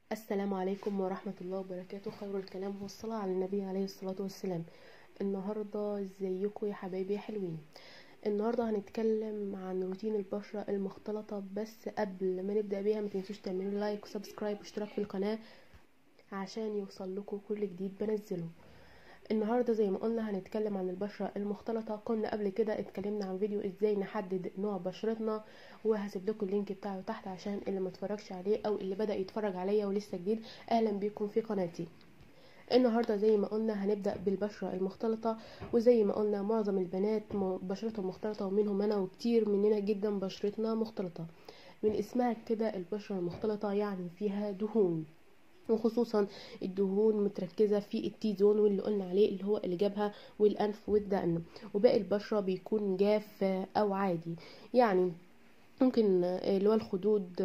السلام عليكم ورحمة الله وبركاته خير الكلام هو الصلاة على النبي عليه الصلاة والسلام النهاردة ازيكم يا حبايبي يا حلوين النهاردة هنتكلم عن روتين البشرة المختلطة بس قبل ما نبدأ بيها ما تنسوش تعملوا لايك وسبسكرايب واشتراك في القناة عشان يوصل لكم كل جديد بنزله النهارده زي ما قلنا هنتكلم عن البشرة المختلطة كنا قبل كده اتكلمنا عن فيديو ازاي نحدد نوع بشرتنا وهسيب لكم اللينك بتاعه تحت عشان اللي ما اتفرجش عليه او اللي بدأ يتفرج عليا ولسه جديد اهلا بيكم في قناتي النهارده زي ما قلنا هنبدا بالبشره المختلطه وزي ما قلنا معظم البنات بشرتهم مختلطه ومنهم انا وكتير مننا جدا بشرتنا مختلطه من اسمها كده البشره المختلطه يعني فيها دهون وخصوصا الدهون متركزة في التي زون واللي قلنا عليه اللي هو الجبهة والأنف والدقن وباقي البشرة بيكون جاف أو عادي يعني ممكن اللي هو الخدود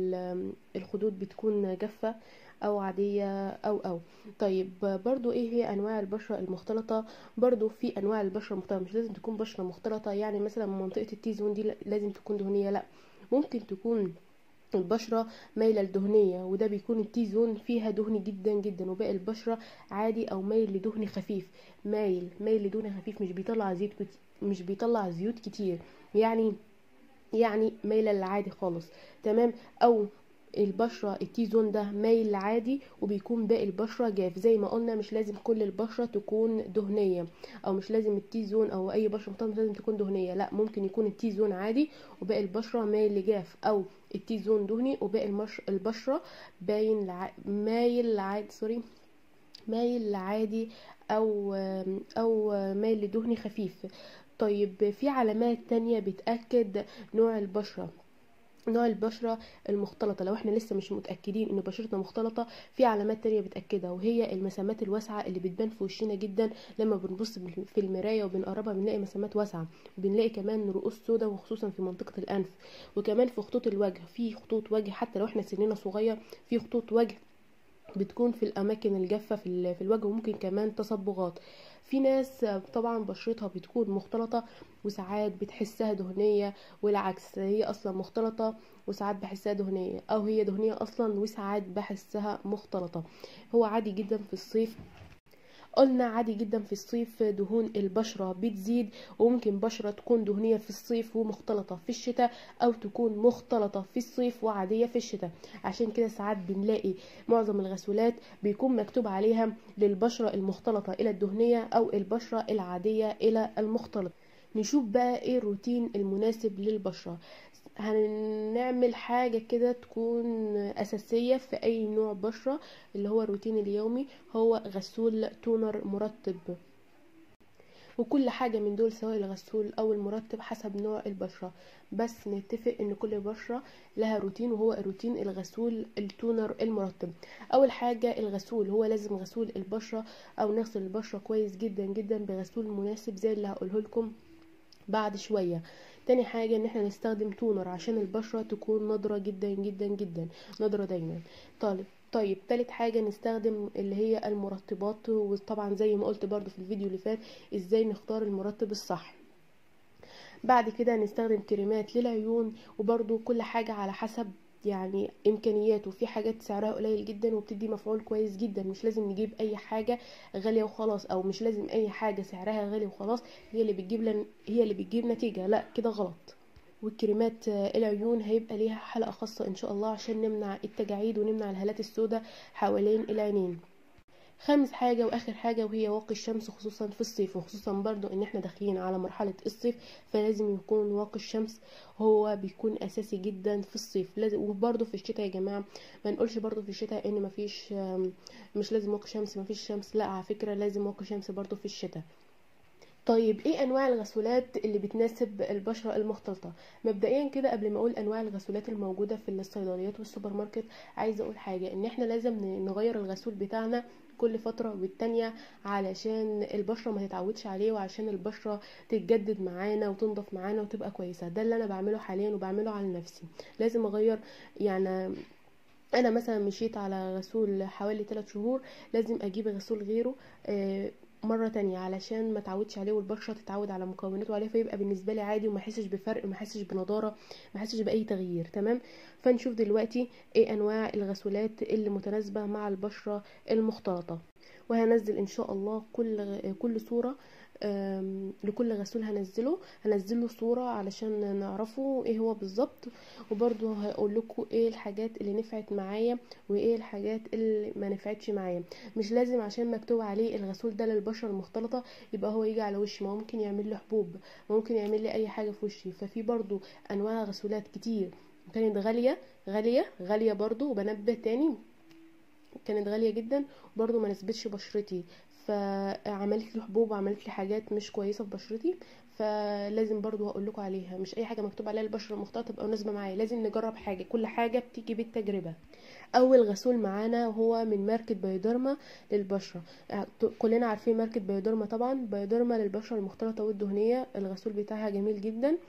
والخدود بتكون جافة او عادية او او طيب برضو ايه هي انواع البشرة المختلطة برضو في انواع البشرة المختلطة مش لازم تكون بشرة مختلطة يعني مثلا منطقة التي زون دي لازم تكون دهنية لا ممكن تكون البشرة مايلة لدهنية وده بيكون التي زون فيها دهن جدا جدا وباقي البشرة عادي او مايل لدهن خفيف مايل مايل لدهن خفيف مش بيطلع زيوت مش بيطلع زيوت كتير يعني يعني مايلة للعادي خالص تمام او البشرة التي زون ده مايل عادي وبيكون باقي البشرة جاف زي ما قلنا مش لازم كل البشرة تكون دهنية او مش لازم التي زون او اي بشرة مختلطة مش لازم تكون دهنية لا ممكن يكون التي زون عادي وباقي البشرة مايل لجاف او التي زون دهني وباقي المش... البشرة باين لع... مايل لعادي سوري مايل لعادي او او مايل لدهني خفيف طيب في علامات تانية بتأكد نوع البشرة نوع البشرة المختلطة لو احنا لسه مش متأكدين ان بشرتنا مختلطة في علامات تانية بتأكدها وهي المسامات الواسعة اللي بتبان في وشنا جدا لما بنبص في المراية وبنقربها بنلاقي مسامات واسعة وبنلاقي كمان رؤوس سودا وخصوصا في منطقة الأنف وكمان في خطوط الوجه في خطوط وجه حتى لو احنا سننا صغير في خطوط وجه بتكون في الأماكن الجافة في, في الوجه وممكن كمان تصبغات في ناس طبعا بشرتها بتكون مختلطة وساعات بتحسها دهنية والعكس هي اصلا مختلطة وساعات بحسها دهنية او هي دهنية اصلا وساعات بحسها مختلطة هو عادي جدا في الصيف قلنا عادي جدا في الصيف دهون البشرة بتزيد وممكن بشرة تكون دهنية في الصيف ومختلطة في الشتاء او تكون مختلطة في الصيف وعادية في الشتاء عشان كده ساعات بنلاقي معظم الغسولات بيكون مكتوب عليها للبشرة المختلطة الى الدهنية او البشرة العادية الى المختلط نشوف بقى ايه الروتين المناسب للبشرة هنعمل حاجة كده تكون أساسية في أي نوع بشرة اللي هو الروتين اليومي هو غسول تونر مرطب وكل حاجة من دول سواء الغسول أو المرطب حسب نوع البشرة بس نتفق ان كل بشرة لها روتين وهو روتين الغسول التونر المرطب اول حاجة الغسول هو لازم غسول البشرة او نغسل البشرة كويس جدا جدا بغسول مناسب زي اللي هقوله لكم بعد شوية تاني حاجة ان احنا نستخدم تونر عشان البشرة تكون نضرة جدا جدا جدا نضرة دايما طالب طيب تالت حاجة نستخدم اللي هي المرطبات وطبعا زي ما قلت برضو في الفيديو اللي فات ازاي نختار المرطب الصح بعد كده نستخدم كريمات للعيون وبرضو كل حاجة على حسب يعني امكانياته في حاجات سعرها قليل جدا وبتدي مفعول كويس جدا مش لازم نجيب اي حاجه غاليه وخلاص او مش لازم اي حاجه سعرها غالي وخلاص هي اللي بتجيب لن هي اللي بتجيب نتيجه لا كده غلط والكريمات العيون هيبقى ليها حلقه خاصه ان شاء الله عشان نمنع التجاعيد ونمنع الهالات السوداء حوالين العينين خامس حاجة واخر حاجة وهي واقي الشمس خصوصا في الصيف وخصوصا برضو ان احنا داخلين على مرحلة الصيف فلازم يكون واقي الشمس هو بيكون اساسي جدا في الصيف لازم وبرضو في الشتاء يا جماعة ما نقولش برضو في الشتاء ان مفيش مش لازم واقي شمس مفيش شمس لا على فكرة لازم واقي شمس برضو في الشتاء طيب ايه انواع الغسولات اللي بتناسب البشره المختلطه مبدئيا كده قبل ما اقول انواع الغسولات الموجوده في الصيدليات والسوبر ماركت عايزه اقول حاجه ان احنا لازم نغير الغسول بتاعنا كل فتره والتانيه علشان البشره ما تتعودش عليه وعشان البشره تتجدد معانا وتنضف معانا وتبقى كويسه ده اللي انا بعمله حاليا وبعمله على نفسي لازم اغير يعني انا مثلا مشيت على غسول حوالي 3 شهور لازم اجيب غسول غيره مره تانية علشان ما تعودش عليه والبشره تتعود على مكوناته عليه فيبقى بالنسبه لي عادي وما احسش بفرق ما احسش بنضاره ما احسش باي تغيير تمام فنشوف دلوقتي ايه انواع الغسولات اللي متناسبه مع البشره المختلطه وهنزل ان شاء الله كل كل صوره لكل غسول هنزله هنزله صورة علشان نعرفه ايه هو بالظبط وبرضو هقول لكم ايه الحاجات اللي نفعت معايا وايه الحاجات اللي ما نفعتش معايا مش لازم عشان مكتوب عليه الغسول ده للبشره المختلطه يبقى هو يجي على وشي ما ممكن يعمل لي حبوب ممكن يعمل لي اي حاجه في وشي ففي برضو انواع غسولات كتير كانت غاليه غاليه غاليه برضو وبنبه تاني كانت غاليه جدا وبرضو ما نسبتش بشرتي فعملت لي حبوب وعملت لي حاجات مش كويسه في بشرتي فلازم برضو هقول لكم عليها مش اي حاجه مكتوب عليها البشره المختلطه تبقى مناسبه معايا لازم نجرب حاجه كل حاجه بتيجي بالتجربه اول غسول معانا هو من ماركه بايودرما للبشره كلنا عارفين ماركه بايودرما طبعا بايودرما للبشره المختلطه والدهنيه الغسول بتاعها جميل جدا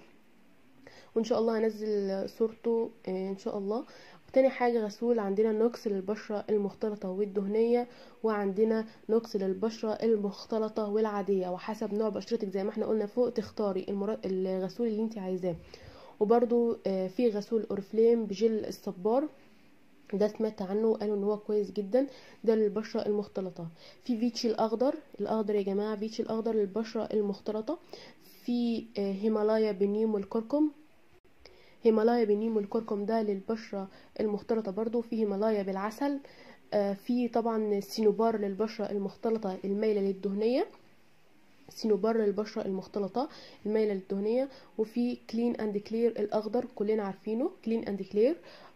وان شاء الله هنزل صورته ان شاء الله تاني حاجة غسول عندنا نوكس للبشرة المختلطة والدهنية وعندنا نوكس للبشرة المختلطة والعادية وحسب نوع بشرتك زي ما احنا قلنا فوق تختاري المرا... الغسول اللي انت عايزاه وبرضو في غسول اورفليم بجل الصبار ده سمعت عنه وقالوا ان هو كويس جدا ده للبشره المختلطه في فيتشي الاخضر الاخضر يا جماعه فيتشي الاخضر للبشره المختلطه في هيمالايا بنيم والكركم هيمالايا بنيم والكركم ده للبشرة المختلطة برضو في هيمالايا بالعسل آه في طبعا سينوبار للبشرة المختلطة المايلة للدهنية سينوبار للبشرة المختلطة المايلة للدهنية وفي كلين اند كلير الاخضر كلنا عارفينه كلين اند كلير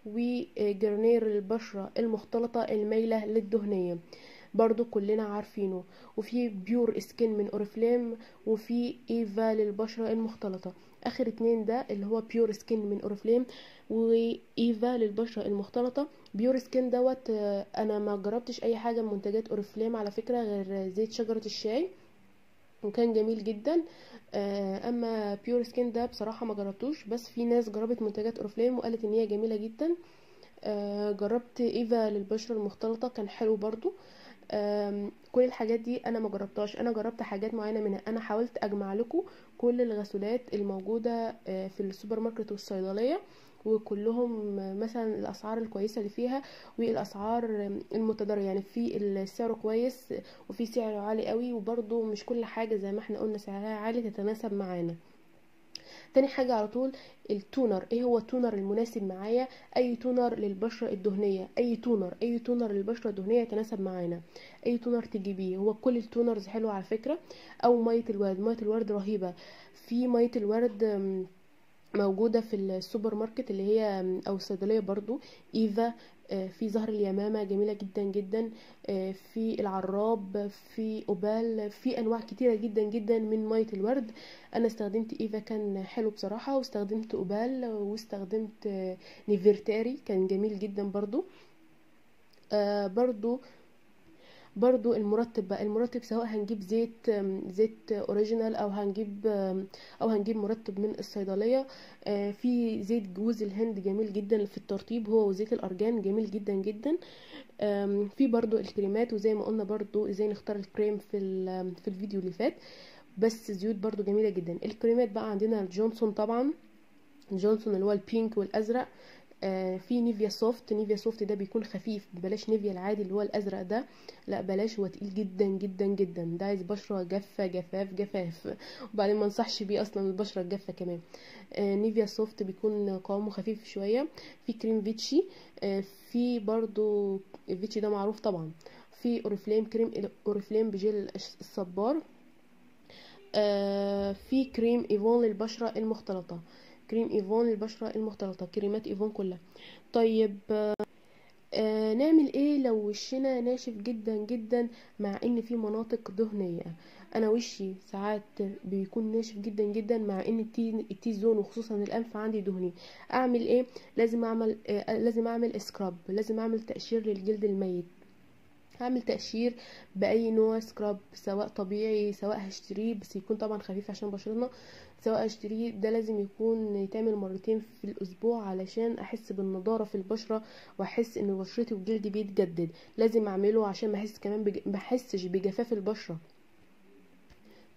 وجرنير للبشرة المختلطة المايلة للدهنية برضو كلنا عارفينه وفي بيور سكين من اوريفليم وفي ايفا للبشرة المختلطة اخر اتنين ده اللي هو بيور سكين من اوريفليم وايفا للبشره المختلطه بيور سكين دوت انا ما جربتش اي حاجه من منتجات اوريفليم على فكره غير زيت شجره الشاي وكان جميل جدا اما بيور سكين ده بصراحه ما جربتوش بس في ناس جربت منتجات اوريفليم وقالت ان هي جميله جدا جربت ايفا للبشره المختلطه كان حلو برضو كل الحاجات دي انا ما جربتهاش انا جربت حاجات معينه منها انا حاولت اجمع لكم كل الغسولات الموجوده في السوبر ماركت والصيدليه وكلهم مثلا الاسعار الكويسه اللي فيها والاسعار المتضاربه يعني في السعر كويس وفي سعر عالي قوي وبرده مش كل حاجه زي ما احنا قلنا سعرها عالي تتناسب معانا تاني حاجة على طول التونر ايه هو التونر المناسب معايا اي تونر للبشرة الدهنية اي تونر اي تونر للبشرة الدهنية يتناسب معانا اي تونر تجيبيه هو كل التونرز حلوة على فكرة او مية الورد مية الورد رهيبة في مية الورد موجودة في السوبر ماركت اللي هي او الصيدلية برضو ايفا في زهر اليمامة جميلة جدا جدا في العراب في أوبال في أنواع كتيرة جدا جدا من مية الورد أنا استخدمت إيفا كان حلو بصراحة واستخدمت أوبال واستخدمت نيفرتاري كان جميل جدا برضو برضو برضو المرطب بقى المرطب سواء هنجيب زيت زيت اوريجينال او هنجيب او هنجيب مرطب من الصيدليه في زيت جوز الهند جميل جدا في الترطيب هو وزيت الارجان جميل جدا جدا في برضو الكريمات وزي ما قلنا برضو ازاي نختار الكريم في في الفيديو اللي فات بس زيوت برضو جميله جدا الكريمات بقى عندنا الجونسون طبعا جونسون اللي هو البينك والازرق آه في نيفيا سوفت نيفيا سوفت ده بيكون خفيف بلاش نيفيا العادي اللي هو الازرق ده لا بلاش هو تقيل جدا جدا جدا ده عايز بشره جافه جفاف جفاف وبعدين ما انصحش بيه اصلا البشره الجافه كمان آه نيفيا سوفت بيكون قوامه خفيف شويه في كريم فيتشي آه في برضو الفيتشي ده معروف طبعا في اوريفليم كريم اوريفليم بجل الصبار في كريم ايفون للبشره المختلطه كريم ايفون للبشرة المختلطة كريمات ايفون كلها طيب آه نعمل ايه لو وشنا ناشف جدا جدا مع ان في مناطق دهنية انا وشي ساعات بيكون ناشف جدا جدا مع ان التي التي زون وخصوصا الانف عندي دهني اعمل ايه لازم اعمل آه لازم اعمل سكراب لازم اعمل تقشير للجلد الميت هعمل تقشير باي نوع سكراب سواء طبيعي سواء هشتريه بس يكون طبعا خفيف عشان بشرتنا سواء اشتريه ده لازم يكون يتعمل مرتين في الاسبوع علشان احس بالنضاره في البشره واحس ان بشرتي وجلدي بيتجدد لازم اعمله عشان ما احس كمان بج... ما احسش بجفاف البشره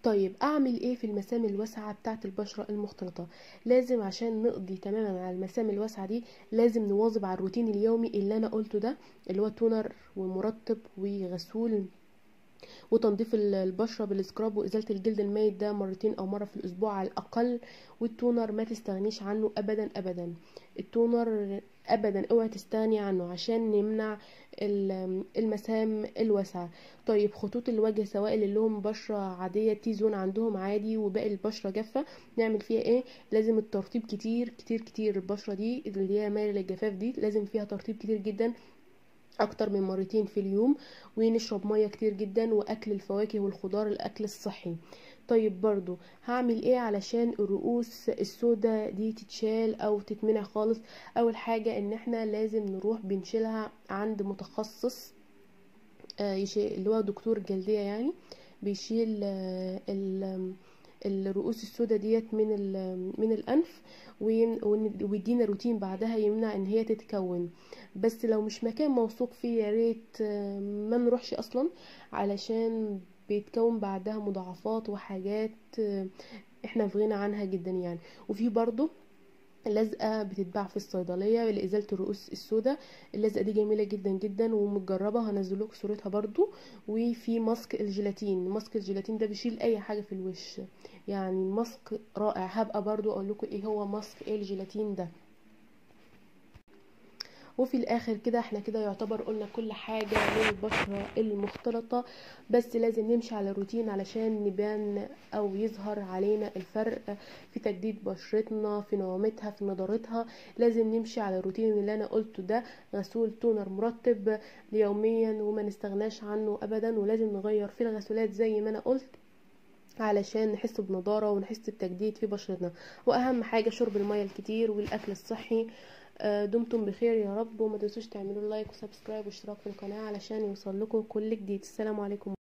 طيب اعمل ايه في المسام الواسعه بتاعه البشره المختلطه لازم عشان نقضي تماما على المسام الواسعه دي لازم نواظب على الروتين اليومي اللي انا قلته ده اللي هو تونر ومرطب وغسول وتنظيف البشره بالسكراب وازاله الجلد الميت ده مرتين او مره في الاسبوع على الاقل والتونر ما تستغنيش عنه ابدا ابدا التونر ابدا اوعي تستغني عنه عشان نمنع المسام الواسعه طيب خطوط الوجه سواء اللي لهم بشره عاديه تي زون عندهم عادي وباقي البشره جافه نعمل فيها ايه لازم الترطيب كتير كتير كتير البشره دي اللي هي مايله للجفاف دي لازم فيها ترطيب كتير جدا اكتر من مرتين في اليوم ونشرب ميه كتير جدا واكل الفواكه والخضار الاكل الصحي طيب برضو هعمل ايه علشان الرؤوس السوداء دي تتشال او تتمنع خالص اول حاجة ان احنا لازم نروح بنشيلها عند متخصص آه اللي هو دكتور جلدية يعني بيشيل آه الرؤوس السوداء ديت من من الانف ويدينا روتين بعدها يمنع ان هي تتكون بس لو مش مكان موثوق فيه يا ريت ما نروحش اصلا علشان بيتكون بعدها مضاعفات وحاجات احنا في غنى عنها جدا يعني وفي برضو لزقه بتتباع في الصيدليه لازاله الرؤوس السوداء اللزقه دي جميله جدا جدا ومتجربه هنزل لكم صورتها برضو وفي ماسك الجيلاتين ماسك الجيلاتين ده بيشيل اي حاجه في الوش يعني ماسك رائع هبقى برضو اقول لكم ايه هو ماسك ايه الجيلاتين ده وفي الاخر كده احنا كده يعتبر قلنا كل حاجة للبشرة المختلطة بس لازم نمشي على روتين علشان نبان او يظهر علينا الفرق في تجديد بشرتنا في نعومتها في نضارتها لازم نمشي على الروتين اللي انا قلته ده غسول تونر مرطب يوميا وما نستغناش عنه ابدا ولازم نغير في الغسولات زي ما انا قلت علشان نحس بنضارة ونحس بتجديد في بشرتنا واهم حاجة شرب المية الكتير والاكل الصحي دمتم بخير يا رب وما تنسوش تعملوا لايك وسبسكرايب واشتراك في القناة علشان يوصل لكم كل جديد السلام عليكم